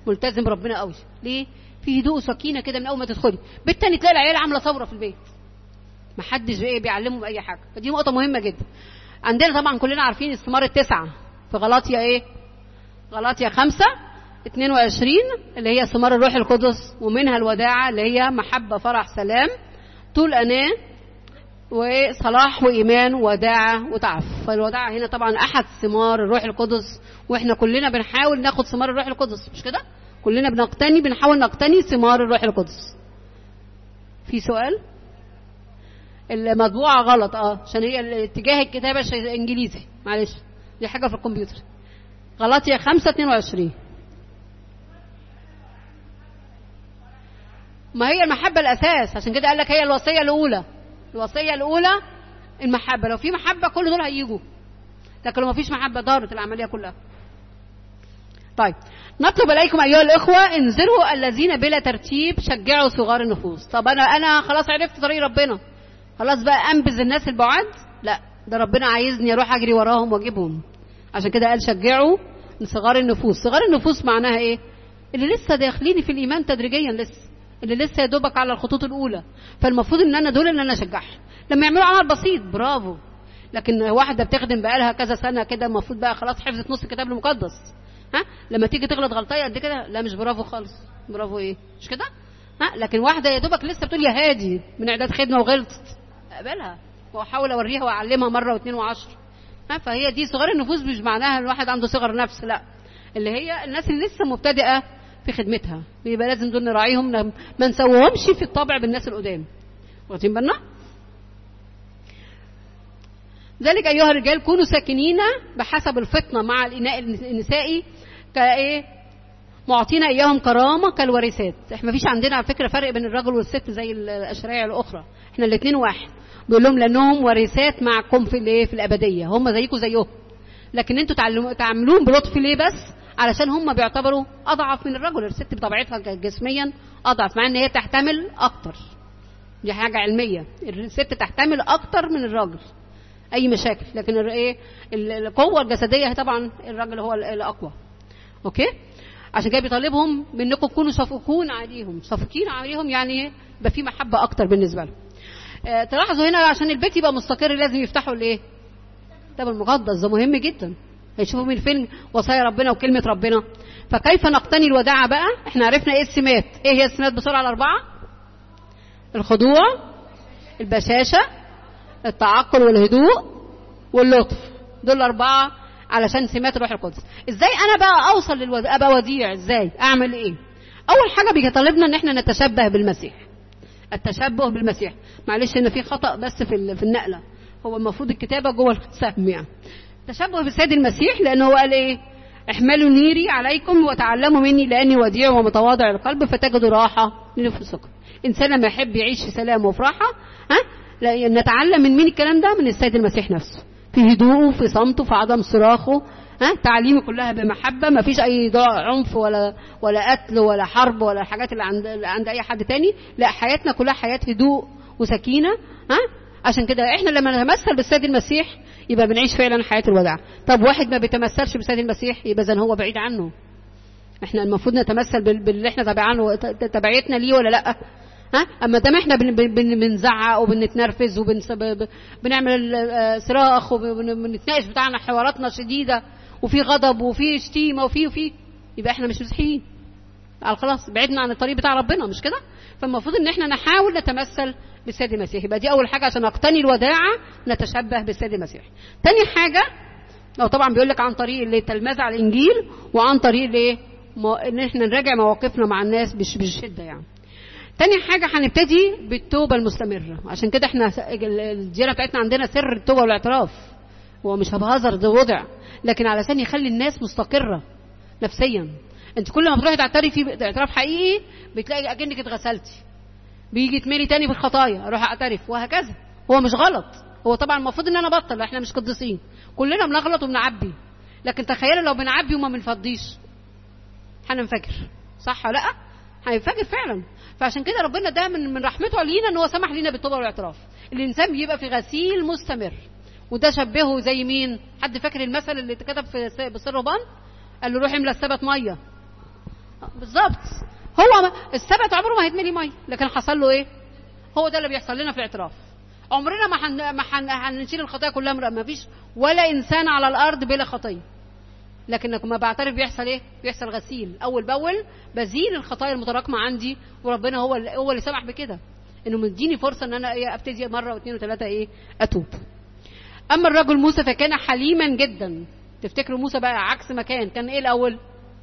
ملتزم بربنا قوي ليه في هدوء وسكينه كده من اول ما تدخلي بيت تاني تلاقي العيال عامله ثوره في البيت ما حدش ايه بيعلمهم اي حاجه فدي نقطه مهمه جدا عندنا طبعا كلنا عارفين الثمار التسعه في غلاطيا ايه غلاطيا خمسة 22 اللي هي ثمار الروح القدس ومنها الوداعة اللي هي محبة فرح سلام طول أناة وصلاح وإيمان وداعة وتعف فالوداعة هنا طبعا أحد ثمار الروح القدس وإحنا كلنا بنحاول ناخد ثمار الروح القدس مش كده كلنا بنقتني بنحاول نقتني ثمار الروح القدس في سؤال المطبوعة غلط اه عشان هي اتجاه الكتابة شي- انجليزي معلش دي حاجة في الكمبيوتر غلطية 5 22 ما هي المحبة الأساس عشان كده قال لك هي الوصية الأولى الوصية الأولى المحبة لو في محبة كل دول هيجوا لكن لو ما فيش محبة دارت العملية كلها طيب نطلب إليكم أيها الإخوة انذروا الذين بلا ترتيب شجعوا صغار النفوس طب أنا أنا خلاص عرفت طريق ربنا خلاص بقى أنبذ الناس البعاد لا ده ربنا عايزني أروح أجري وراهم وأجيبهم عشان كده قال شجعوا صغار النفوس صغار النفوس معناها إيه اللي لسه داخلين في الإيمان تدريجيا لسه اللي لسه يا دوبك على الخطوط الأولى فالمفروض إن أنا دول اللي أنا أشجعهم لما يعملوا عمل بسيط برافو لكن واحدة بتخدم بقالها كذا سنة كده المفروض بقى خلاص حفظت نص الكتاب المقدس ها لما تيجي تغلط غلطية قد كده لا مش برافو خالص برافو ايه مش كده ها لكن واحدة يا دوبك لسه بتقول يا هادي من اعداد خدمة وغلطت اقبلها واحاول اوريها واعلمها مرة واثنين وعشر ها فهي دي صغار النفوس مش معناها الواحد عنده صغر نفس لا اللي هي الناس اللي لسه مبتدئة في خدمتها بيبقى لازم دول نراعيهم ما نسوهمش في الطبع بالناس القدام واخدين بالنا ذلك أيها الرجال كونوا ساكنين بحسب الفطنة مع الإناء النسائي كإيه معطينا إياهم كرامة كالورثات احنا مفيش عندنا على فكرة فرق بين الرجل والست زي الأشرية الأخرى احنا الاثنين واحد بيقول لهم لأنهم ورثات معكم في الايه في الأبدية هم زيكم زيهم لكن انتوا تعلموا تعاملوهم بلطف ليه بس علشان هم بيعتبروا أضعف من الرجل الست بطبيعتها جسميا أضعف مع إن هي تحتمل أكتر دي حاجة علمية الست تحتمل أكتر من الراجل اي مشاكل لكن ايه القوه الجسديه طبعا الراجل هو الاقوى اوكي عشان كده بيطالبهم بانكم تكونوا صفوكون عليهم صفوكين عليهم يعني يبقى في محبه اكتر بالنسبه لهم آه تلاحظوا هنا عشان البيت يبقى مستقر لازم يفتحوا الايه الكتاب المقدس ده مهم جدا هيشوفوا من فين وصايا ربنا وكلمه ربنا فكيف نقتني الوداعه بقى احنا عرفنا ايه السمات ايه هي السمات بسرعه الاربعه الخضوع البشاشه التعقل والهدوء واللطف دول أربعة علشان سمات الروح القدس ازاي انا بقى اوصل للود... ابقى وديع ازاي اعمل ايه اول حاجه بيطالبنا ان احنا نتشبه بالمسيح التشبه بالمسيح معلش ان في خطا بس في ال... في النقله هو المفروض الكتابه جوه السهم يعني تشبه بالسيد المسيح لانه هو قال ايه احملوا نيري عليكم وتعلموا مني لاني وديع ومتواضع القلب فتجدوا راحه لنفسكم انسان لما يحب يعيش في سلام وفي راحه ها لا نتعلم من مين الكلام ده من السيد المسيح نفسه في هدوءه في صمته في عدم صراخه ها تعليمه كلها بمحبه ما فيش اي عنف ولا ولا قتل ولا حرب ولا الحاجات اللي عند اللي عند اي حد تاني لا حياتنا كلها حياه هدوء وسكينه ها عشان كده احنا لما نتمثل بالسيد المسيح يبقى بنعيش فعلا حياه الوداع طب واحد ما بيتمثلش بالسيد المسيح يبقى اذا هو بعيد عنه احنا المفروض نتمثل باللي احنا تبعانه تبعيتنا ليه ولا لا ها اما دام احنا بن بن بنزعق وبنتنرفز وبنعمل صراخ وبنتناقش بتاعنا حواراتنا شديده وفي غضب وفي شتيمه وفي وفي يبقى احنا مش مسيحيين خلاص بعدنا عن الطريق بتاع ربنا مش كده فالمفروض ان احنا نحاول نتمثل بالسيد المسيح يبقى دي اول حاجه عشان اقتني الوداعه نتشبه بالسيد المسيح تاني حاجه او طبعا بيقول لك عن طريق اللي تلمذ على الانجيل وعن طريق الايه ان احنا نراجع مواقفنا مع الناس مش بالشده يعني تاني حاجة هنبتدي بالتوبة المستمرة عشان كده احنا الديانة بتاعتنا عندنا سر التوبة والاعتراف هو مش هبهزر ده وضع لكن علشان يخلي الناس مستقرة نفسيا انت كل ما بتروحي تعترفي اعتراف حقيقي بتلاقي اكنك اتغسلتي بيجي تملي تاني بالخطايا اروح اعترف وهكذا هو مش غلط هو طبعا المفروض ان انا بطل احنا مش قديسين كلنا بنغلط وبنعبي لكن تخيلوا لو بنعبي وما بنفضيش هننفجر صح ولا لا هينفجر فعلا فعشان كده ربنا ده من من رحمته علينا ان هو سمح لنا بالتوبه والاعتراف الانسان بيبقى في غسيل مستمر وده شبهه زي مين حد فاكر المثل اللي اتكتب في بسر ربان قال له روح املى السبت ميه بالظبط هو ما- السبت عمره ما هيتملي ميه لكن حصل له ايه هو ده اللي بيحصل لنا في الاعتراف عمرنا ما حن... ما حن... هنشيل الخطايا كلها من ما فيش ولا انسان على الارض بلا خطيه لكن لما بعترف بيحصل ايه بيحصل غسيل اول باول بزيل الخطايا المتراكمه عندي وربنا هو اللي هو اللي سمح بكده انه مديني فرصه ان انا ايه ابتدي مره واثنين وثلاثه ايه اتوب اما الرجل موسى فكان حليما جدا تفتكروا موسى بقى عكس ما كان كان ايه الاول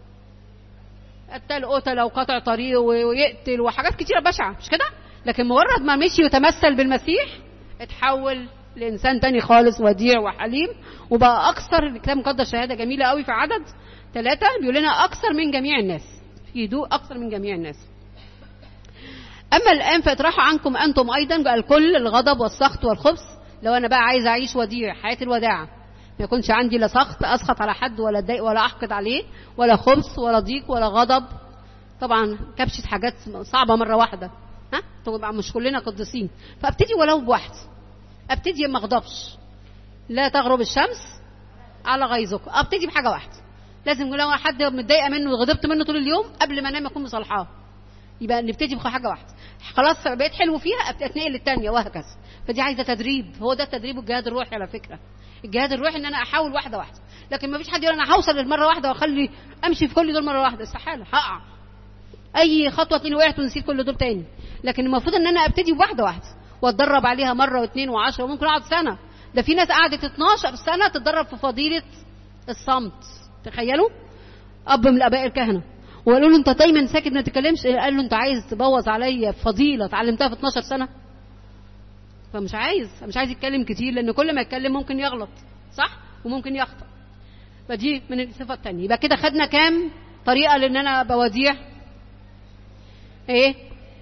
قتل قتل وقطع طريق ويقتل وحاجات كتيره بشعه مش كده لكن مجرد ما مشي وتمثل بالمسيح اتحول لانسان تاني خالص وديع وحليم وبقى اكثر الكتاب المقدس شهاده جميله قوي في عدد ثلاثة بيقول لنا اكثر من جميع الناس في هدوء اكثر من جميع الناس اما الان فاطرحوا عنكم انتم ايضا بقى الكل الغضب والسخط والخبث لو انا بقى عايز اعيش وديع حياه الوداعه ما يكونش عندي لا سخط اسخط على حد ولا اتضايق ولا احقد عليه ولا خبث ولا ضيق ولا غضب طبعا كبشة حاجات صعبه مره واحده ها طبعا مش كلنا قديسين فابتدي ولو بواحد ابتدي ما اغضبش لا تغرب الشمس على غيظك ابتدي بحاجه واحده لازم لو حد متضايقه منه وغضبت منه طول اليوم قبل ما انام اكون مصالحاه يبقى نبتدي بحاجه واحده خلاص بقيت حلو فيها ابتدي اتنقل للثانيه وهكذا فدي عايزه تدريب هو ده التدريب الجهاد الروحي على فكره الجهاد الروحي ان انا احاول واحده واحده لكن ما فيش حد يقول انا هوصل للمره واحده واخلي امشي في كل دول مره واحده استحاله هقع اي خطوه تلاقيني وقعت ونسيت كل دول تاني لكن المفروض ان انا ابتدي بواحده واحده واتدرب عليها مره واثنين وعشرة وممكن اقعد سنه ده في ناس قعدت 12 سنه تتدرب في فضيله الصمت تخيلوا اب من الاباء الكهنه وقالوا له انت دايما ساكت ما تتكلمش قال له انت عايز تبوظ عليا فضيله اتعلمتها في 12 سنه فمش عايز مش عايز يتكلم كتير لان كل ما يتكلم ممكن يغلط صح وممكن يخطأ فدي من الصفه الثانيه يبقى كده خدنا كام طريقه لان انا ابقى وديع ايه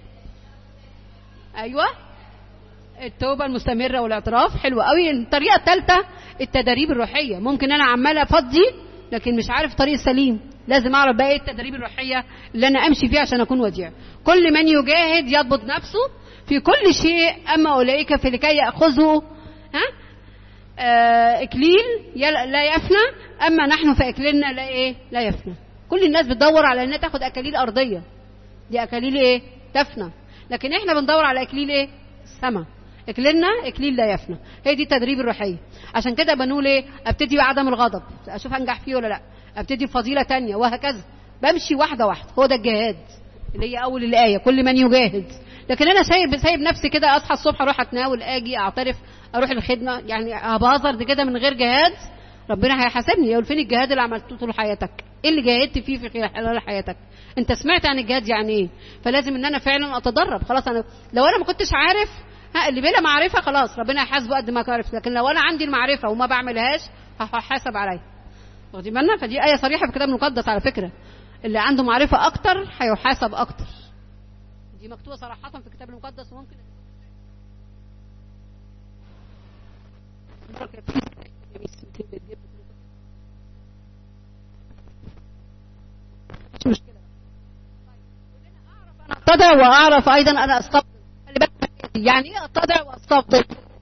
ايوه التوبه المستمره والاعتراف حلو قوي الطريقه الثالثه التدريب الروحيه ممكن انا عماله افضي لكن مش عارف الطريق السليم لازم اعرف بقى ايه التدريب الروحيه اللي انا امشي فيه عشان اكون وديع كل من يجاهد يضبط نفسه في كل شيء اما اولئك في لكي ياخذوا ها آه اكليل يل- لا يفنى اما نحن فاكليلنا لا ايه لا يفنى كل الناس بتدور على انها تاخد اكاليل ارضيه دي اكاليل ايه تفنى لكن احنا بندور على اكليل ايه السما اكليلنا اكليل لا يفنى هي دي التدريب الروحيه عشان كده بنقول ايه ابتدي بعدم الغضب اشوف انجح فيه ولا لا ابتدي بفضيله تانية وهكذا بمشي واحده واحده هو ده الجهاد اللي هي اول الايه كل من يجاهد لكن انا سايب سايب نفسي كده اصحى الصبح اروح اتناول اجي اعترف اروح الخدمه يعني هبهزر دي كده من غير جهاد ربنا هيحاسبني يقول فين الجهاد اللي عملته طول حياتك ايه اللي جاهدت فيه في خلال حياتك انت سمعت عن الجهاد يعني ايه فلازم ان انا فعلا اتدرب خلاص انا لو انا ما كنتش عارف ها اللي بلا معرفه خلاص ربنا هيحاسبه قد ما عرفت لكن لو انا عندي المعرفه وما بعملهاش هحاسب عليا واخدين بالنا فدي ايه صريحه في الكتاب المقدس على فكره اللي عنده معرفه اكتر هيحاسب اكتر دي مكتوبه صراحه في الكتاب المقدس وممكن مش مشكله اتضع واعرف ايضا انا استفضل خلي بالك من الحتة دي. يعني ايه اتضع واستفضل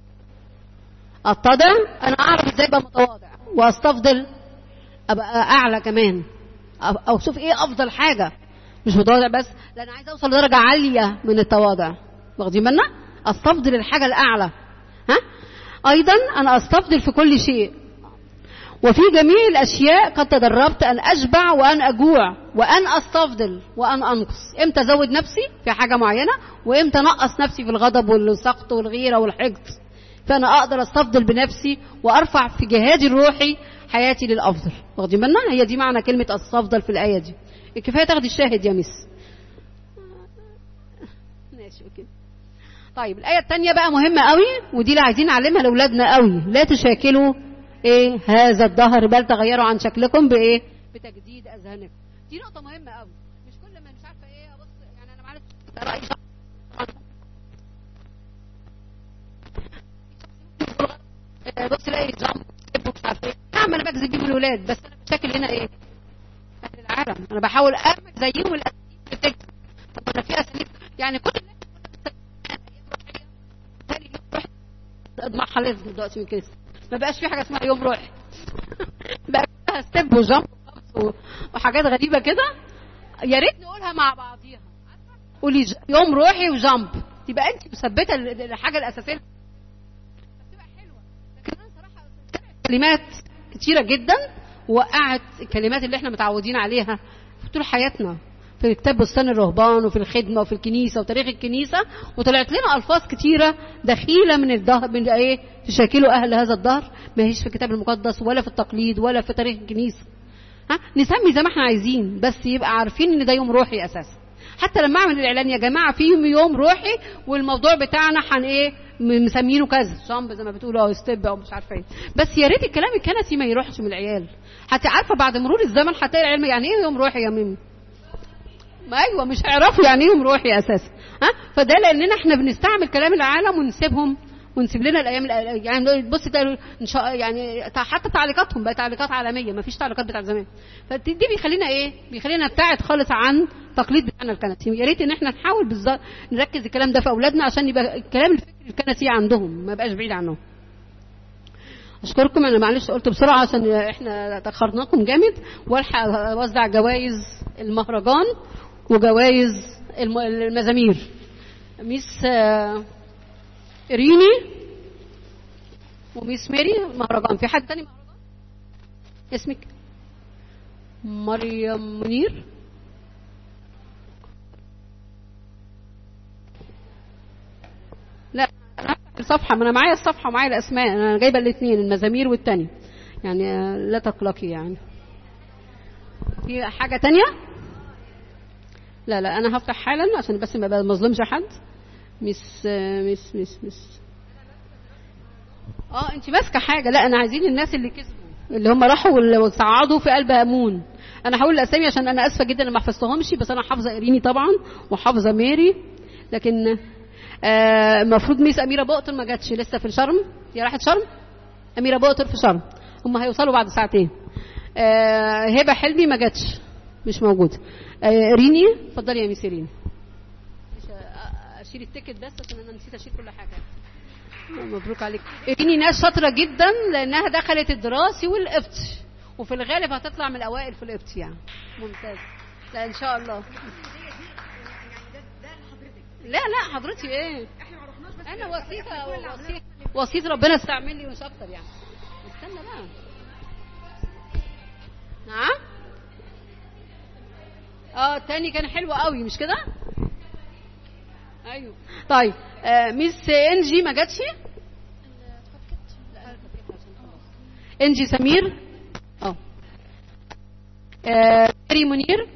اتضع انا اعرف ازاي ابقى متواضع واستفضل ابقى اعلى كمان أو- او شوف ايه افضل حاجه مش متواضع بس لا انا عايز اوصل لدرجه عاليه من التواضع واخدين بالنا استفضل الحاجه الاعلى ها ايضا انا استفضل في كل شيء وفي جميع الاشياء قد تدربت ان اشبع وان اجوع وان استفضل وان انقص امتى ازود نفسي في حاجه معينه وامتى انقص نفسي في الغضب والسخط والغيره والحقد فانا اقدر استفضل بنفسي وارفع في جهادي الروحي حياتي للافضل واخدين بالنا هي دي معنى كلمه استفضل في الايه دي كفايه تاخدي الشاهد يا مس ماشي اوكي طيب الآية التانية بقى مهمة قوي ودي اللي عايزين نعلمها لأولادنا قوي لا تشاكلوا ايه هذا الدهر بل تغيروا عن شكلكم بايه بتجديد اذهانكم دي نقطة مهمة قوي مش كل ما مش عارفة ايه ابص يعني انا معلش ده رأيي شخصي. آه، بص الاقي جامب مش عارفه ايه نعم انا بكذب بيه الولاد بس انا بشكل هنا ايه اهل العالم انا بحاول اعمل زيهم الاساليب اللي بتكذب طب انا في اساليب يعني كل الناس تاني يوم روح اضمعها لازم دلوقتي من كده ما بقاش في حاجه اسمها يوم روح بقى فيها ستيب وجامب وخمس و- وحاجات غريبه كده يا ريت نقولها مع بعضيها قولي ج- يوم روحي وجامب تبقى انت مثبته ال- الحاجه الاساسيه بتبقى حلوه لكن انا صراحه كلمات كتيره جدا وقعت الكلمات اللي احنا متعودين عليها في طول حياتنا في كتاب بستان الرهبان وفي الخدمه وفي الكنيسه وتاريخ الكنيسه وطلعت لنا الفاظ كتيره دخيله من الظهر من ايه تشكلوا اهل هذا الدهر ما هيش في الكتاب المقدس ولا في التقليد ولا في تاريخ الكنيسه ها نسمي زي ما احنا عايزين بس يبقى عارفين ان ده يوم روحي اساسا حتى لما اعمل الاعلان يا جماعه في يوم يوم روحي والموضوع بتاعنا حن ايه م- مسمينه كذا جامب زي ما بتقولوا او ستيب او مش عارفه ايه بس يا ريت الكلام الكنسي ما يروحش من العيال حتى عارفه بعد مرور الزمن هتلاقي العيال يعني ايه يوم روحي يا ميمي ما ايوه مش هيعرفوا يعني ايه يوم روحي اساسا ها فده لاننا احنا بنستعمل كلام العالم ونسيبهم ونسيب لنا الايام الأ- يعني بص تلاقي ان شاء يعني تع- حتى تعليقاتهم بقت تعليقات عالميه ما فيش تعليقات بتاعت زمان فدي دي بيخلينا ايه بيخلينا نبتعد خالص عن تقليد بتاعنا الكنسي يا ريت ان احنا نحاول بالظبط نركز الكلام ده في اولادنا عشان يبقى الكلام الفكري الكنسي عندهم ما يبقاش بعيد عنهم اشكركم انا معلش قلت بسرعه عشان احنا تاخرناكم جامد والحق اوزع جوائز المهرجان وجوائز الم- المزامير ميس آه، ريني وميس ماري مهرجان في حد تاني مهرجان اسمك مريم منير لا أنا هفتح الصفحة ما أنا معايا الصفحة ومعايا الأسماء أنا جايبة الاثنين المزامير والتاني يعني آه، لا تقلقي يعني في حاجة تانية لا لا أنا هفتح حالا عشان بس ما ما اظلمش حد مس آه، مس مس مس اه انت ماسكه حاجه لا انا عايزين الناس اللي كسبوا اللي هم راحوا وال- وصعدوا في قلب امون انا هقول الاسامي عشان انا اسفه جدا إن ما حفظتهمش بس انا حافظه ايريني طبعا وحافظه ماري لكن آه، المفروض ميس اميره بقطر ما جاتش لسه في شرم هي راحت شرم اميره بقطر في شرم هم هيوصلوا بعد ساعتين آه، هبه حلمي ما جاتش مش موجوده آه، ريني اتفضلي يا ميس ريني مش آه، اشيل التيكت بس عشان انا نسيت اشيل كل حاجه مبروك عليك إيريني ناس شاطره جدا لانها دخلت الدراسي والقبط وفي الغالب هتطلع من الاوائل في القبط يعني ممتاز لا ان شاء الله لا لا حضرتي ايه انا وسيطه وسيط وسيط ربنا استعملني مش اكتر يعني استنى بقى نعم اه التاني كان حلو قوي مش كده ايوه طيب آه ميس انجي ما جاتش انجي سمير اه آه، ماري منير